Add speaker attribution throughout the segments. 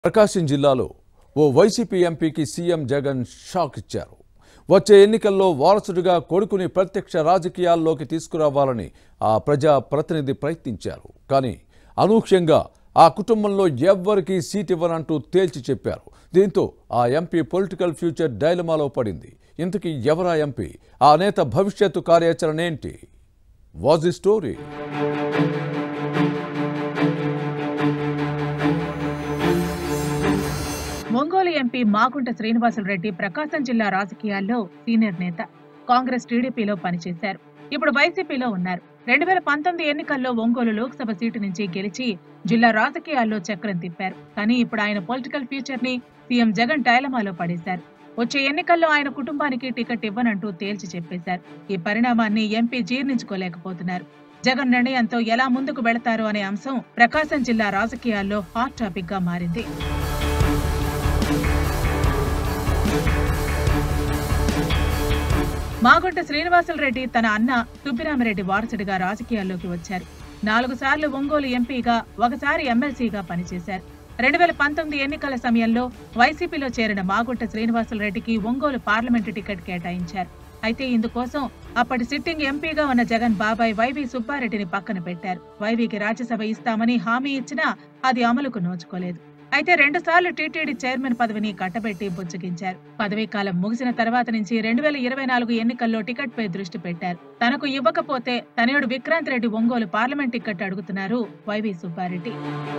Speaker 1: ప్రకాశం జిల్లాలో ఓ వైసీపీ ఎంపీకి సీఎం జగన్ షాక్ ఇచ్చారు వచ్చే ఎన్నికల్లో వారసుడిగా కొడుకుని ప్రత్యక్ష రాజకీయాల్లోకి తీసుకురావాలని ఆ ప్రజా ప్రతినిధి ప్రయత్నించారు కానీ అనూహ్యంగా ఆ కుటుంబంలో ఎవ్వరికీ సీట్ ఇవ్వనంటూ తేల్చి చెప్పారు దీంతో ఆ ఎంపీ పొలిటికల్ ఫ్యూచర్ డైలమాలో పడింది ఇంతకీ ఎవరా ఎంపీ ఆ నేత భవిష్యత్తు కార్యాచరణ ఏంటి was the story
Speaker 2: Ongole MP Magunta Srinivasulu Reddy Prakasam జిల్లా రాజకీయాల్లో సీనియర్ నేత కాంగ్రెస్ టీడీపీలో పనిచేశారు ఇప్పుడు వైసీపీలో ఉన్నారు రెండు వేల పంతొమ్మిది ఎన్నికల్లో ఒంగోలు లోక్సభ సీటు నుంచి గెలిచి జిల్లా రాజకీయాల్లో చక్రం తిప్పారు కానీ ఇప్పుడు ఆయన పొలిటికల్ ఫ్యూచర్ ని సీఎం జగన్ డైలమాలో పడేశారు వచ్చే ఎన్నికల్లో ఆయన కుటుంబానికి టికెట్ ఇవ్వనంటూ తేల్చి చెప్పేశారు ఈ పరిణామాన్ని ఎంపీ జీర్ణించుకోలేకపోతున్నారు జగన్ నిర్ణయంతో ఎలా ముందుకు వెళతారు అనే అంశం ప్రకాశం జిల్లా రాజకీయాల్లో హాట్ టాపిక్ గా మారింది మాగుంట శ్రీనివాసులరెడ్డి తన అన్న సుబ్బిరామరెడ్డి వారసుడిగా రాజకీయాల్లోకి వచ్చారు నాలుగు సార్లు ఒంగోలు ఎంపీగా ఒకసారి ఎమ్మెల్సీగా పనిచేశారు రెండు వేల పంతొమ్మిది ఎన్నికల సమయంలో వైసీపీలో చేరిన మాగుంట శ్రీనివాసులరెడ్డికి ఒంగోలు పార్లమెంటు టికెట్ కేటాయించారు అయితే ఇందుకోసం అప్పటి సిట్టింగ్ ఎంపీగా ఉన్న జగన్ బాబాయ్ వైవి సుబ్బారెడ్డిని పక్కన పెట్టారు వైవికి రాజ్యసభ ఇస్తామని హామీ ఇచ్చినా అది అమలుకు నోచుకోలేదు అయితే రెండు సార్లు టీటీడీ చైర్మన్ పదవిని కట్టబెట్టి బుజ్జగించారు పదవీ కాలం ముగిసిన తర్వాత నుంచి రెండు వేల ఇరవై నాలుగు ఎన్నికల్లో టికెట్ పై దృష్టి పెట్టారు తనకు ఇవ్వకపోతే తనయుడు విక్రాంత్ రెడ్డి ఒంగోలు పార్లమెంట్ టికెట్ అడుగుతున్నారు వైవి సుబ్బారెడ్డి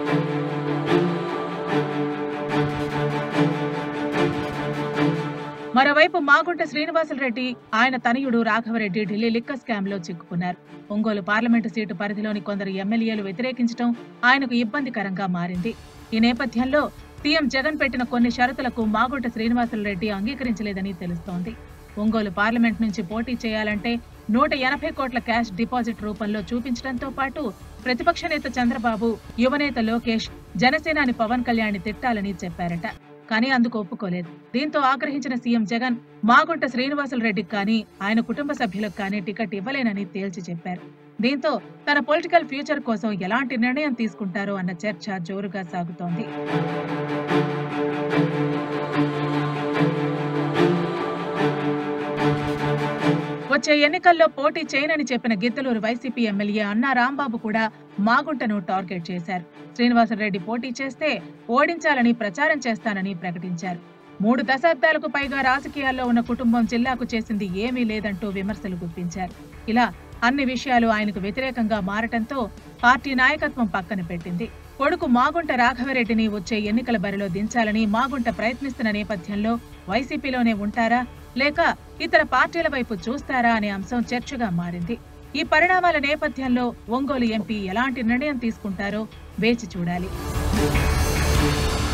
Speaker 2: మరోవైపు మాగుంట శ్రీనివాసులరెడ్డి ఆయన తనయుడు రాఘవరెడ్డి ఢిల్లీ లిక్క స్కామ్ లో చిక్కుకున్నారు ఒంగోలు పార్లమెంటు సీటు పరిధిలోని కొందరు ఎమ్మెల్యేలు వ్యతిరేకించడం ఆయనకు ఇబ్బందికరంగా మారింది ఈ నేపథ్యంలో సీఎం జగన్ పెట్టిన కొన్ని షరతులకు మాగుంట శ్రీనివాసులరెడ్డి అంగీకరించలేదని తెలుస్తోంది ఒంగోలు పార్లమెంట్ నుంచి పోటీ చేయాలంటే నూట ఎనభై కోట్ల క్యాష్ డిపాజిట్ రూపంలో చూపించడంతో పాటు ప్రతిపక్ష నేత చంద్రబాబు యువనేత లోకేష్ జనసేనాని పవన్ కళ్యాణ్ తిట్టాలని చెప్పారట కానీ అందుకు ఒప్పుకోలేదు దీంతో ఆగ్రహించిన సీఎం జగన్ మాగుంట శ్రీనివాసులరెడ్డికి కానీ ఆయన కుటుంబ సభ్యులకు కానీ టికెట్ ఇవ్వలేనని తేల్చి చెప్పారు దీంతో తన పొలిటికల్ ఫ్యూచర్ కోసం ఎలాంటి నిర్ణయం తీసుకుంటారో అన్న చర్చ జోరుగా సాగుతోంది వచ్చే ఎన్నికల్లో పోటీ చేయనని చెప్పిన గిద్దలూరు వైసీపీ ఎమ్మెల్యే అన్నా రాంబాబు కూడా మాగుంటను టార్గెట్ చేశారు శ్రీనివాసరెడ్డి పోటీ చేస్తే ఓడించాలని ప్రచారం చేస్తానని ప్రకటించారు మూడు దశాబ్దాలకు పైగా రాజకీయాల్లో ఉన్న కుటుంబం జిల్లాకు చేసింది ఏమీ లేదంటూ విమర్శలు గుప్పించారు ఇలా అన్ని విషయాలు ఆయనకు వ్యతిరేకంగా మారటంతో పార్టీ నాయకత్వం పక్కన పెట్టింది కొడుకు మాగుంట రాఘవరెడ్డిని వచ్చే ఎన్నికల బరిలో దించాలని మాగుంట ప్రయత్నిస్తున్న నేపథ్యంలో వైసీపీలోనే ఉంటారా లేక ఇతర పార్టీల వైపు చూస్తారా అనే అంశం చర్చగా మారింది ఈ పరిణామాల నేపథ్యంలో ఒంగోలు ఎంపీ ఎలాంటి నిర్ణయం తీసుకుంటారో వేచి చూడాలి